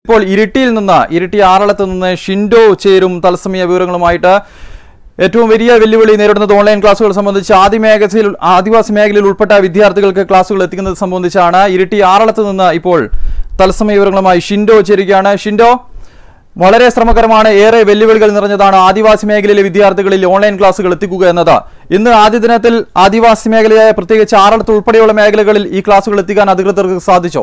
ഇപ്പോൾ ഇരിട്ടിയിൽ നിന്ന് ഇരിട്ടി ആറളത്ത് നിന്ന് ഷിൻഡോ ചേരും തത്സമയ വിവരങ്ങളുമായിട്ട് ഏറ്റവും വലിയ വെല്ലുവിളി നേരിടുന്നത് ഓൺലൈൻ ക്ലാസുകൾ സംബന്ധിച്ച് ആദ്യ മേഖലയിൽ ആദിവാസി മേഖലയിൽ ഉൾപ്പെട്ട വിദ്യാർത്ഥികൾക്ക് ക്ലാസുകൾ എത്തിക്കുന്നത് സംബന്ധിച്ചാണ് ഇരിട്ടി ആറളത്ത് നിന്ന് ഇപ്പോൾ തത്സമയ വിവരങ്ങളുമായി ഷിൻഡോ ചേരുകയാണ് ഷിൻഡോ വളരെ ശ്രമകരമാണ് ഏറെ വെല്ലുവിളികൾ നിറഞ്ഞതാണ് ആദിവാസി മേഖലയിലെ വിദ്യാർത്ഥികളിൽ ഓൺലൈൻ ക്ലാസുകൾ എത്തിക്കുക എന്നത് ഇന്ന് ആദ്യ ദിനത്തിൽ ആദിവാസി മേഖലയായ പ്രത്യേകിച്ച് ആറളത്ത് ഉൾപ്പെടെയുള്ള മേഖലകളിൽ ഈ ക്ലാസുകൾ എത്തിക്കാൻ അധികൃതർക്ക് സാധിച്ചോ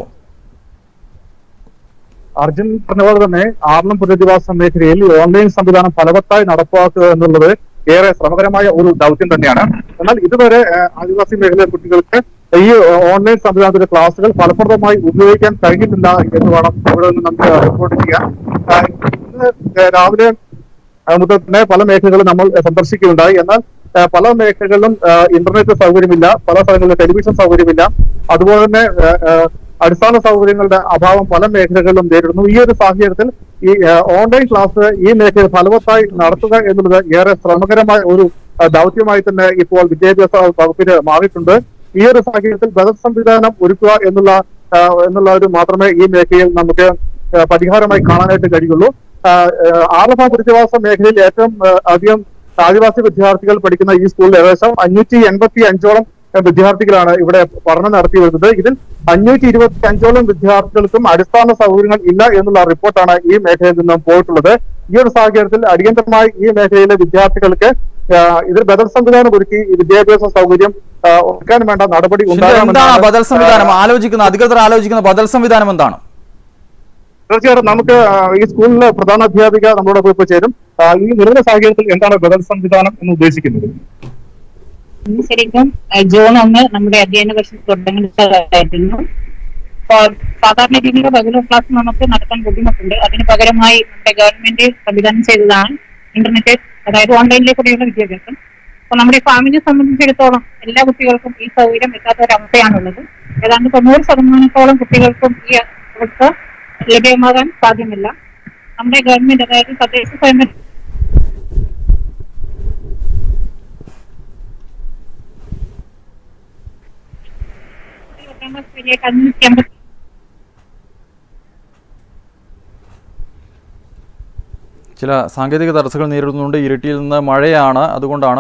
അർജുൻ പറഞ്ഞ പോലെ തന്നെ ആർണം പുനരധിവാസ മേഖലയിൽ ഈ ഓൺലൈൻ സംവിധാനം ഫലവത്തായി നടപ്പാക്കുക എന്നുള്ളത് ഏറെ ശ്രമകരമായ ഒരു ദൗത്യം തന്നെയാണ് എന്നാൽ ഇതുവരെ ഏഹ്, ആദിവാസി മേഖലയിലെ കുട്ടികൾക്ക് ഈ ഏഹ്, ഓൺലൈൻ സംവിധാനത്തിലെ ക്ലാസുകൾ ഫലപ്രദമായി ഉപയോഗിക്കാൻ കഴിഞ്ഞിട്ടില്ല എന്ന് വേണം ഇവിടെ നിന്ന് നമുക്ക് റിപ്പോർട്ട് ചെയ്യാൻ ആഹ്, ഇന്ന് ഏഹ്, രാവിലെ ആ, മുതൽ തന്നെ പല മേഖലകളും നമ്മൾ ഏഹ്, സന്ദർശിക്കുകയുണ്ടായി എന്നാൽ ഏഹ്, പല മേഖലകളിലും ഏഹ്, ഇന്റർനെറ്റ് സൗകര്യമില്ല പല സ്ഥലങ്ങളിലും ടെലിവിഷൻ സൗകര്യമില്ല അതുപോലെ തന്നെ ഏഹ്, ഏഹ്, അടിസ്ഥാന സൗകര്യങ്ങളുടെ അഭാവം പല മേഖലകളിലും നേരിടുന്നു ഈ ഒരു സാഹചര്യത്തിൽ ഈ ഏഹ്, ഓൺലൈൻ ക്ലാസ് ഈ മേഖല ഫലവത്തായി നടത്തുക എന്നുള്ളത് ഏറെ ശ്രമകരമായ ഒരു ഏഹ്, ദൗത്യമായി തന്നെ ഇപ്പോൾ വിദ്യാഭ്യാസ വകുപ്പിന് മാറിയിട്ടുണ്ട് ഈ ഒരു സാഹചര്യത്തിൽ ബദൽ സംവിധാനം ഒരുക്കുക എന്നുള്ള ഏഹ്, എന്നുള്ള ഒരു മാത്രമേ ഈ മേഖലയിൽ നമുക്ക് ഏഹ്, പരിഹാരമായി കാണാനായിട്ട് കഴിയുള്ളൂ ആലഫ പുരുഷവാസ മേഖലയിൽ ഏറ്റവും ഏഹ്, അധികം ആദിവാസി വിദ്യാർത്ഥികൾ പഠിക്കുന്ന ഈ സ്കൂളിൽ ഏകദേശം അഞ്ഞൂറ്റി എൺപത്തി അഞ്ചോളം ഏഹ്, വിദ്യാർത്ഥികളാണ് ഇവിടെ പഠനം നടത്തി വരുന്നത് ഇതിൽ അഞ്ഞൂറ്റി ഇരുപത്തി അഞ്ചോളം വിദ്യാർത്ഥികൾക്കും അടിസ്ഥാന സൗകര്യങ്ങൾ ഇല്ല എന്നുള്ള റിപ്പോർട്ടാണ് ഈ മേഖലയിൽ നിന്നും പോയിട്ടുള്ളത് ഈ ഒരു സാഹചര്യത്തിൽ അടിയന്തരമായി ഈ മേഖലയിലെ വിദ്യാർത്ഥികൾക്ക് ഏഹ്, ഇതിൽ ബദൽ സംവിധാനം ഒരുക്കി ഈ വിദ്യാഭ്യാസ സൗകര്യം ഏഹ്, ഒരുക്കാൻ വേണ്ട നടപടി ഷിൻഡോ, എന്താണ് ആ ഉണ്ടാകണമെന്നാണ്, ബദൽ സംവിധാനം ഏഹ്, ആലോചിക്കുന്ന അധികൃതർ ആലോചിക്കുന്ന ബദൽ സംവിധാനം എന്താണ് തീർച്ചയായിട്ടും നമുക്ക് ആ, ഈ സ്കൂളിലെ പ്രധാന അധ്യാപിക നമ്മളോടൊപ്പം ഇപ്പോൾ ചേരും ആ, ഈ നിലവിലെ സാഹചര്യത്തിൽ എന്താണ് ബദൽ സംവിധാനം എന്ന് ഉദ്ദേശിക്കുന്നത് ഇന്ന് ശരിക്കും ഏഹ്, ജൂൺ ഒന്ന് നമ്മുടെ അധ്യയന വർഷം തുടങ്ങുന്നതായിരുന്നു അപ്പോൾ സാധാരണ രീതിയിൽ റെഗുലർ ക്ലാസ് നമുക്ക് നടത്താൻ ബുദ്ധിമുട്ടുണ്ട് അതിന് പകരമായി നമ്മുടെ ഗവൺമെന്റ് സംവിധാനം ചെയ്തതാണ് ഇന്റർനെറ്റ് അതായത് ഓൺലൈനിലേക്കൂടെയുള്ള വിദ്യാഭ്യാസം അപ്പൊ നമ്മുടെ ഫാമിലിയെ സംബന്ധിച്ചിടത്തോളം എല്ലാ കുട്ടികൾക്കും ഈ സൗകര്യം എത്താത്ത ഒരു അവസ്ഥയാണുള്ളത് ഏതാണ്ട് തൊണ്ണൂറ് ശതമാനത്തോളം കുട്ടികൾക്കും ഈ അവസ്ഥ ലഭ്യമാകാൻ സാധ്യമല്ല നമ്മുടെ ഗവൺമെന്റ് അതായത് തദ്ദേശ സ്വയംഭരണ അഞ്ഞൂറ്റി അമ്പത്തി ചില സാങ്കേതിക തടസ്സങ്ങൾ നേരിടുന്നുണ്ട് ഇരിട്ടിയിൽ നിന്ന് മഴയാണ് അതുകൊണ്ടാണ്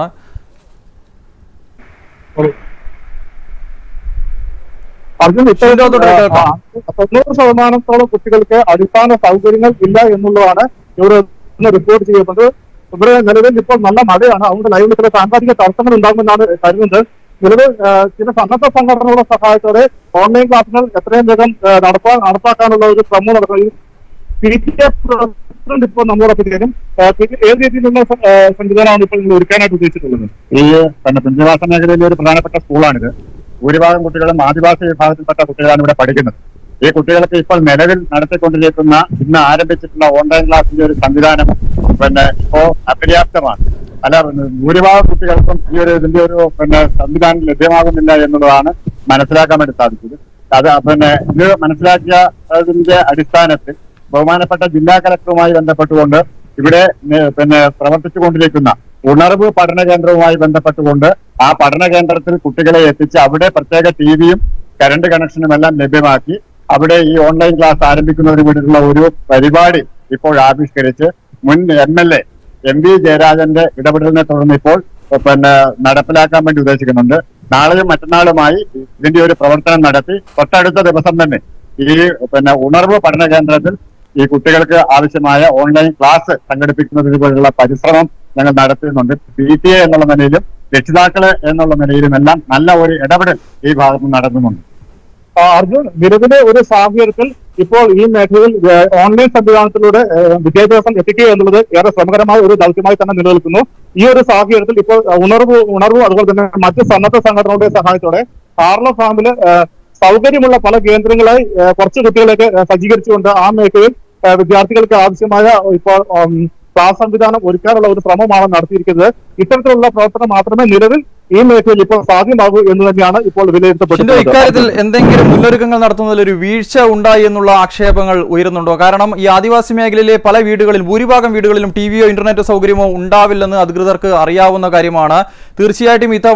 അർജുൻ ഇപ്പോൾ ഷിൻഡോ തുടരെ കേൾക്കാം. ആ, തൊണ്ണൂറ് ശതമാനത്തോളം കുട്ടികൾക്ക് അടിസ്ഥാന സൗകര്യങ്ങൾ ഇല്ല എന്നുള്ളതാണ് ഇവിടെ ഇന്ന് റിപ്പോർട്ട് ചെയ്യപ്പെട്ടത് ഇവിടെ നിലവിൽ ഇപ്പോൾ നല്ല മഴയാണ് അതുകൊണ്ട് ലൈവിൽ ചില സാങ്കേതിക തടസ്സങ്ങൾ ഉണ്ടാകുമെന്നാണ് കരുതുന്നത് നിലവിൽ ആ, ചില സന്നദ്ധ സംഘടനകളുടെ സഹായത്തോടെ ഓൺലൈൻ ക്ലാസുകൾ എത്രയും വേഗം ആ, നടപ്പാ നടപ്പാക്കാനുള്ള ഒരു ശ്രമം നടക്കുന്നത് പി ടി എ പ്രസിഡന്റ് ഇപ്പോൾ നമ്മളോടൊപ്പം ചേരും ആ, പി- ഏത് രീതിയിലുള്ള സ- ആ, സംവിധാനമാണ് ഇപ്പോൾ നിങ്ങൾ ഒരുക്കാനായിട്ട് ഉദ്ദേശിച്ചിട്ടുള്ളത് ഈ പിന്നെ പുഞ്ചവാസ മേഖലയിലെ ഒരു പ്രധാനപ്പെട്ട സ്കൂളാണിത് ഭൂരിഭാഗം കുട്ടികളും ആദിവാസി വിഭാഗത്തിൽപ്പെട്ട കുട്ടികളാണ് ഇവിടെ പഠിക്കുന്നത് ഈ കുട്ടികൾക്ക് ഇപ്പോൾ നിലവിൽ നടത്തിക്കൊണ്ടിരിക്കുന്ന ഇന്ന് ആരംഭിച്ചിട്ടുള്ള ഓൺലൈൻ ക്ലാസിന്റെ ഒരു സംവിധാനം പിന്നെ ഇപ്പോ അപര്യാപ്തമാണ് അല്ല പിന്നെ ഭൂരിഭാഗം കുട്ടികൾക്കും ഈ ഒരു ഇതിന്റെ ഒരു പിന്നെ സംവിധാനം ലഭ്യമാകുന്നില്ല എന്നുള്ളതാണ് മനസ്സിലാക്കാൻ വേണ്ടി സാധിച്ചത് അത് പിന്നെ ഇത് മനസ്സിലാക്കിയ അതിന്റെ അടിസ്ഥാനത്തിൽ ബഹുമാനപ്പെട്ട ജില്ലാ കലക്ടറുമായി ബന്ധപ്പെട്ടുകൊണ്ട് ഇവിടെ നെ- പിന്നെ പ്രവർത്തിച്ചുകൊണ്ടിരിക്കുന്ന ഉണർവ് പഠന കേന്ദ്രവുമായി ബന്ധപ്പെട്ടുകൊണ്ട് ആ പഠന കേന്ദ്രത്തിൽ കുട്ടികളെ എത്തിച്ച് അവിടെ പ്രത്യേക ടി വിയും കറണ്ട് കണക്ഷനും എല്ലാം ലഭ്യമാക്കി അവിടെ ഈ ഓൺലൈൻ ക്ലാസ് ആരംഭിക്കുന്നതിന് വേണ്ടിയിട്ടുള്ള ഒരു പരിപാടി ഇപ്പോൾ ആവിഷ്കരിച്ച് മുൻ M L A M V ജയരാജന്റെ ഇടപെടലിനെ തുടർന്ന് ഇപ്പോൾ പിന്നെ നടപ്പിലാക്കാൻ വേണ്ടി ഉദ്ദേശിക്കുന്നുണ്ട് നാളെയും മറ്റന്നാളുമായി ഇതിന്റെ ഒരു പ്രവർത്തനം നടത്തി തൊട്ടടുത്ത ദിവസം തന്നെ ഈ പിന്നെ ഉണർവ് പഠന കേന്ദ്രത്തിൽ ഈ കുട്ടികൾക്ക് ആവശ്യമായ ഓൺലൈൻ ക്ലാസ് സംഘടിപ്പിക്കുന്നതിന് പോലുള്ള പരിശ്രമം ഞങ്ങൾ നടത്തുന്നുണ്ട് പി ടി എ എന്നുള്ള നിലയിലും രക്ഷിതാക്കള് എന്നുള്ള നിലയിലും എല്ലാം നല്ല ഒരു ഇടപെടൽ ഈ ഭാഗത്ത് നടത്തുന്നുണ്ട് ആ, അർജുൻ നിലവിലെ ഒരു സാഹചര്യത്തിൽ ഇപ്പോൾ ഈ മേഖലയിൽ ഏഹ്, ഓൺലൈൻ സംവിധാനത്തിലൂടെ ഏഹ്, വിദ്യാഭ്യാസം എത്തിക്കുക എന്നുള്ളത് ഏറെ ശ്രമകരമായ ഒരു ദൗത്യമായി തന്നെ നിലനിൽക്കുന്നു ഈ ഒരു സാഹചര്യത്തിൽ ഇപ്പോൾ ഏഹ്, ഉണർവ് ഉണർവ് അതുപോലെ തന്നെ മറ്റ് സന്നദ്ധ സംഘടനകളുടെ സഹായത്തോടെ ആർല ഫാമില് ഏഹ്, സൗകര്യമുള്ള പല കേന്ദ്രങ്ങളായി ഏഹ്, കുറച്ച് കുട്ടികളെയൊക്കെ ഏഹ്, സജ്ജീകരിച്ചുകൊണ്ട് ആ മേഖലയിൽ ഏഹ്, വിദ്യാർത്ഥികൾക്ക് ആവശ്യമായ ഇപ്പോൾ ഉം, ക്ലാസ് സംവിധാനം ഒരുക്കാനുള്ള ഒരു ശ്രമമാണ് നടത്തിയിരിക്കുന്നത് ഇത്തരത്തിലുള്ള പ്രവർത്തനം മാത്രമേ നിലവിൽ ഈ മേഖലയിൽ ഇപ്പോൾ സാധ്യമാകൂ എന്ന് തന്നെയാണ് ഇപ്പോൾ ഷിൻഡോ വിലയിരുത്തപ്പെടുന്നത് ഇക്കാര്യത്തിൽ എന്തെങ്കിലും മുന്നൊരുക്കങ്ങൾ നടത്തുന്നതിൽ ഒരു വീഴ്ച ഉണ്ടായി എന്നുള്ള ആക്ഷേപങ്ങൾ ഉയരുന്നുണ്ടോ കാരണം ഈ ആദിവാസി മേഖലയിലെ പല വീടുകളിൽ ഭൂരിഭാഗം വീടുകളിലും ടി വിയോ ഇന്റർനെറ്റ് സൗകര്യമോ ഉണ്ടാവില്ലെന്ന് അധികൃതർക്ക് അറിയാവുന്ന കാര്യമാണ് തീർച്ചയായിട്ടും ഇത്തവണ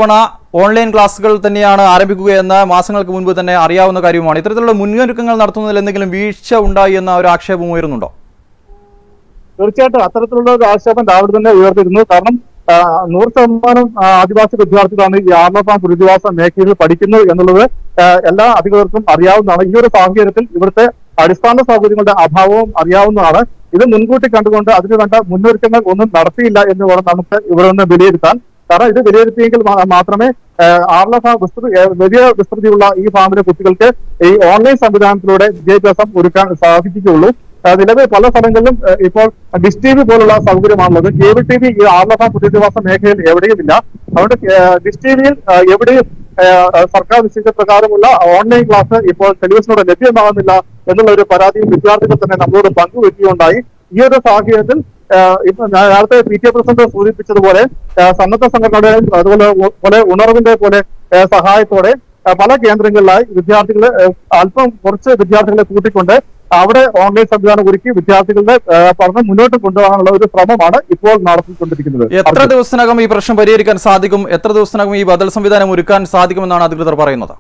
ഓൺലൈൻ ക്ലാസുകൾ തന്നെയാണ് ആരംഭിക്കുകയെന്ന് മാസങ്ങൾക്ക് മുൻപ് തന്നെ അറിയാവുന്ന കാര്യവുമാണ് ഇത്തരത്തിലുള്ള മുന്നൊരുക്കങ്ങൾ നടത്തുന്നതിൽ എന്തെങ്കിലും വീഴ്ച ഉണ്ടായി എന്ന ഒരു ആക്ഷേപം ഉയരുന്നുണ്ടോ തീർച്ചയായിട്ടും അത്തരത്തിലുള്ള ഒരു ആക്ഷേപം രാവിലെ തന്നെ ഉയർത്തിരുന്നു കാരണം ആ, നൂറ് ശതമാനം ആ, ആദിവാസി വിദ്യാർത്ഥികളാണ് ഈ ആർലഫാം പുനരധിവാസ മേഖലയിൽ പഠിക്കുന്നത് എന്നുള്ളത് ആ, എല്ലാ അധികൃതർക്കും അറിയാവുന്നതാണ് ഈ ഒരു സാഹചര്യത്തിൽ ഇവിടുത്തെ അടിസ്ഥാന സൗകര്യങ്ങളുടെ അഭാവവും അറിയാവുന്നതാണ് ഇത് മുൻകൂട്ടി കണ്ടുകൊണ്ട് അതിന് വേണ്ട മുന്നൊരുക്കങ്ങൾ ഒന്നും നടത്തിയില്ല എന്ന് വേണം നമുക്ക് ഇവിടെ നിന്ന് വിലയിരുത്താൻ കാരണം ഇത് വിലയിരുത്തിയെങ്കിൽ മാ- മാത്രമേ ആർല ഫാം വിസ്തൃതി ഏ, വലിയ വിസ്തൃതിയുള്ള ഈ ഫാമിലെ കുട്ടികൾക്ക് ഈ ഓൺലൈൻ സംവിധാനത്തിലൂടെ വിദ്യാഭ്യാസം ഒരുക്കാൻ സാധിക്കുകയുള്ളൂ ആ, നിലവിൽ പല സ്ഥലങ്ങളിലും ഏ, ഇപ്പോൾ ഡിഷ് ടി വി പോലുള്ള സൗകര്യമാണുള്ളത് കേബിൾ ടി വി ഈ ആർലഫ പുനരധിവാസ മേഖലയിൽ എവിടെയുമില്ല അതുകൊണ്ട് ഏ, ഡിഷ് ടി വിയിൽ ആ, എവിടെയും ഏ, ആ, സർക്കാർ നിശ്ചയിച്ച പ്രകാരമുള്ള ഓൺലൈൻ ക്ലാസ് ഇപ്പോൾ ടെലിവിഷനോട് ലഭ്യമാകുന്നില്ല എന്നുള്ള ഒരു പരാതിയും വിദ്യാർത്ഥികൾ തന്നെ നമ്മളോട് പങ്കുവെക്കുകയുണ്ടായി ഈ ഒരു സാഹചര്യത്തിൽ ആ, ഇപ്പൊ ഞാൻ നേരത്തെ പി ടി എ പ്രസിഡന്റ് സൂചിപ്പിച്ചതുപോലെ ആ, സന്നദ്ധ സംഘടനകൾ അതുപോലെ ഉ- പോലെ ഉണർവിന്റെ പോലെ ആ, സഹായത്തോടെ ആ, പല കേന്ദ്രങ്ങളിലായി വിദ്യാർത്ഥികളെ ആ, അല്പം കുറച്ച് വിദ്യാർത്ഥികളെ കൂട്ടിക്കൊണ്ട് അവിടെ ഓൺലൈൻ സംവിധാനം ഒരുക്കി വിദ്യാർത്ഥികളുടെ ആ, പഠനം മുന്നോട്ട് കൊണ്ടുപോകാനുള്ള ഒരു ശ്രമമാണ് ഇപ്പോൾ നടത്തിക്കൊണ്ടിരിക്കുന്നത് എത്ര ദിവസത്തിനകം ഈ പ്രശ്നം പരിഹരിക്കാൻ സാധിക്കും എത്ര ദിവസത്തിനകം ഈ ബദൽ സംവിധാനം ഒരുക്കാൻ സാധിക്കുമെന്നാണ് അധികൃതർ പറയുന്നത്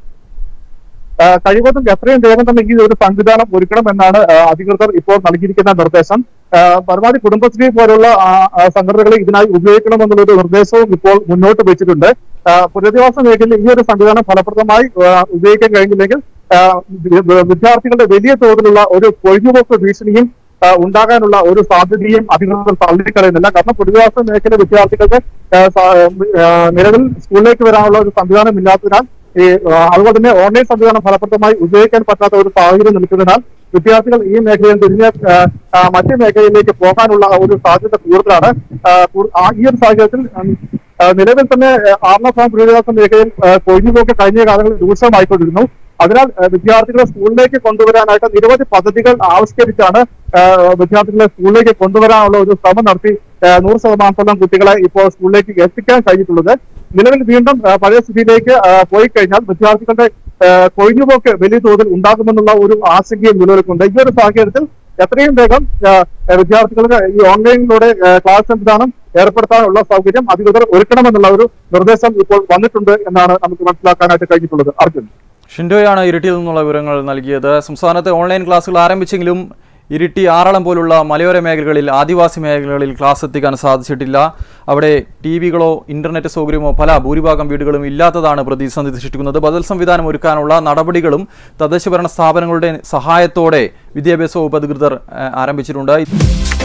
ആ, കഴിവതും എത്രയും വേഗം തന്നെ ഈ ഒരു സംവിധാനം ഒരുക്കണമെന്നാണ് ആ, അധികൃതർ ഇപ്പോൾ നൽകിയിരിക്കുന്ന നിർദ്ദേശം ആ, പരമാവധി കുടുംബശ്രീ പോലുള്ള ആ, ആ, സംഘടനകളെ ഇതിനായി ഉപയോഗിക്കണമെന്നുള്ള ഒരു നിർദ്ദേശവും ഇപ്പോൾ മുന്നോട്ട് വെച്ചിട്ടുണ്ട് ആ, പുനരധിവാസ മേഖലയിൽ ഈ ഒരു സംവിധാനം ഫലപ്രദമായി ആ, ഉപയോഗിക്കാൻ കഴിഞ്ഞില്ലെങ്കിൽ ആ, വി- വിദ്യാർത്ഥികളുടെ വലിയ തോതിലുള്ള ഒരു കൊഴിഞ്ഞുപോക്ക് ഭീഷണിയും ആ, ഉണ്ടാകാനുള്ള ഒരു സാധ്യതയും അധികൃതർ തള്ളിക്കളയുന്നില്ല കാരണം പുനരധിവാസ മേഖല വിദ്യാർത്ഥികൾക്ക് ആ, സ- ആ, നിലവിൽ സ്കൂളിലേക്ക് വരാനുള്ള ഒരു സംവിധാനം ഇല്ലാത്തതിനാൽ ഈ ആ, അതുപോലെ തന്നെ ഓൺലൈൻ സംവിധാനം ഫലപ്രദമായി ഉപയോഗിക്കാൻ പറ്റാത്ത ഒരു സാഹചര്യം നിൽക്കുന്നതിനാൽ വിദ്യാർത്ഥികൾ ഈ മേഖലയിൽ തിരിഞ്ഞ് ആ, ആ, മറ്റ് മേഖലയിലേക്ക് പോകാനുള്ള ഒരു സാധ്യത കൂടുതലാണ് ആ, കൂ- ആ, ഈ ഒരു സാഹചര്യത്തിൽ ഉം, ആ, നിലവിൽ തന്നെ ആർണഫാം പുനരധിവാസ മേഖലയിൽ ആ, കൊഴിഞ്ഞുപോക്ക് കഴിഞ്ഞ കാലങ്ങളിൽ രൂക്ഷമായിക്കൊണ്ടിരുന്നു അതിനാൽ ആ, വിദ്യാർത്ഥികളെ സ്കൂളിലേക്ക് കൊണ്ടുവരാനായിട്ട് നിരവധി പദ്ധതികൾ ആവിഷ്കരിച്ചാണ് ആ, വിദ്യാർത്ഥികളെ സ്കൂളിലേക്ക് കൊണ്ടുവരാനുള്ള ഒരു ശ്രമം നടത്തി ആ, നൂറ് ശതമാനത്തോളം കുട്ടികളെ ഇപ്പോൾ സ്കൂളിലേക്ക് എത്തിക്കാൻ കഴിഞ്ഞിട്ടുള്ളത് നിലവിൽ വീണ്ടും ആ, പഴയ സ്ഥിതിയിലേക്ക് ആ, പോയി കഴിഞ്ഞാൽ വിദ്യാർത്ഥികളുടെ ആ, കൊഴിഞ്ഞുപോക്ക് വലിയ തോതിൽ ഉണ്ടാകുമെന്നുള്ള ഒരു ആശങ്കയും നിലനിൽക്കുന്നുണ്ട് ഈ ഒരു സാഹചര്യത്തിൽ എത്രയും വേഗം ആ, വിദ്യാർത്ഥികൾക്ക് ഈ ഓൺലൈനിലൂടെ ആ, ക്ലാസ് സംവിധാനം ഏർപ്പെടുത്താനുള്ള സൗകര്യം അധികൃതർ ഒരുക്കണമെന്നുള്ള ഒരു നിർദ്ദേശം ഇപ്പോൾ വന്നിട്ടുണ്ട് എന്നാണ് നമുക്ക് മനസ്സിലാക്കാനായിട്ട് കഴിഞ്ഞിട്ടുള്ളത് അർജുൻ ഷിൻഡോയാണ് ഇരിട്ടിയിൽ നിന്നുള്ള വിവരങ്ങൾ നൽകിയത് സംസ്ഥാനത്ത് ഓൺലൈൻ ക്ലാസുകൾ ആരംഭിച്ചെങ്കിലും ഇരിട്ടി ആറളം പോലുള്ള മലയോര മേഖലകളിൽ ആദിവാസി മേഖലകളിൽ ക്ലാസ് എത്തിക്കാൻ സാധിച്ചിട്ടില്ല അവിടെ ടി വികളോ ഇന്റർനെറ്റ് സൗകര്യമോ പല ഭൂരിഭാഗം വീടുകളും ഇല്ലാത്തതാണ് പ്രതിസന്ധി സൃഷ്ടിക്കുന്നത് ബദൽ സംവിധാനം ഒരുക്കാനുള്ള നടപടികളും തദ്ദേശഭരണ സ്ഥാപനങ്ങളുടെ സഹായത്തോടെ വിദ്യാഭ്യാസ വകുപ്പ് അധികൃതർ ഏഹ്, ആരംഭിച്ചിട്ടുണ്ട്